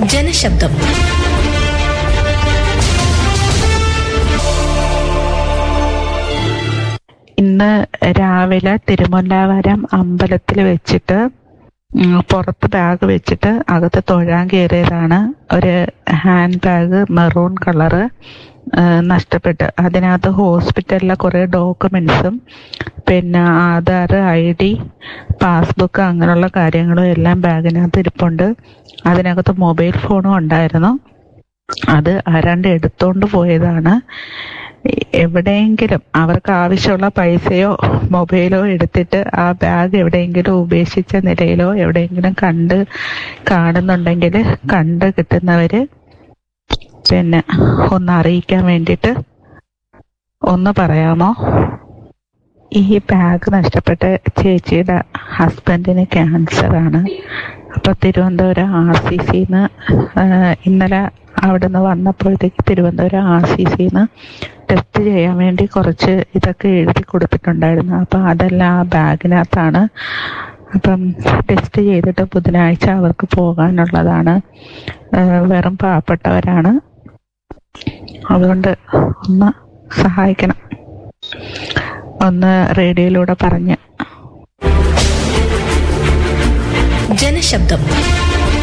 ജനശബ്ദം ഇന്ന് രാവിലെ തിരുമല്ലാവരം അമ്പലത്തിൽ വെച്ചിട്ട് ഉം, പുറത്ത് ബാഗ് വെച്ചിട്ട് അകത്ത് തൊഴാൻ കയറിയതാണ് ഒരു ഹാൻഡ് ബാഗ് മെറൂൺ കളറ് നഷ്ടപ്പെട്ട് അതിനകത്ത് ഹോസ്പിറ്റലിലെ കുറേ ഡോക്യുമെന്റ്സും പിന്നെ ആധാർ ഐ ഡി പാസ്ബുക്ക് അങ്ങനെയുള്ള കാര്യങ്ങളും എല്ലാം ബാഗിനകത്ത് ഇരിപ്പുണ്ട് അതിനകത്ത് മൊബൈൽ ഫോണും ഉണ്ടായിരുന്നു അത് ആരാണ്ട് എടുത്തോണ്ട് പോയതാണ് എവിടെയെങ്കിലും അവർക്ക് ആവശ്യമുള്ള പൈസയോ മൊബൈലോ എടുത്തിട്ട് ആ ബാഗ് എവിടെയെങ്കിലും ഉപേക്ഷിച്ച നിലയിലോ എവിടെയെങ്കിലും കണ്ട് കാണുന്നുണ്ടെങ്കിൽ കണ്ട് കിട്ടുന്നവര് പിന്നെ ഒന്ന് അറിയിക്കാൻ വേണ്ടിയിട്ട് ഒന്ന് പറയാമോ ഈ ബാഗ് നഷ്ടപ്പെട്ട ചേച്ചിയുടെ ഹസ്ബൻഡിന് ക്യാൻസർ ആണ് അപ്പൊ തിരുവനന്തപുരം ആർ സി സിന്ന് ഇന്നലെ അവിടുന്ന് വന്നപ്പോഴത്തേക്ക് തിരുവനന്തപുരം ആർ സി സിന്ന് ടെസ്റ്റ് ചെയ്യാൻ വേണ്ടി കുറച്ച് ഇതൊക്കെ എഴുതി കൊടുത്തിട്ടുണ്ടായിരുന്നു അപ്പൊ അതെല്ലാം ആ ബാഗിനകത്താണ് അപ്പം ടെസ്റ്റ് ചെയ്തിട്ട് ബുധനാഴ്ച അവർക്ക് പോകാനുള്ളതാണ് ഏഹ് വെറും പാവപ്പെട്ടവരാണ് അതുകൊണ്ട് ഒന്ന് സഹായിക്കണം ഒന്ന് റേഡിയോയിലൂടെ പറഞ്ഞ് ജനശബ്ദം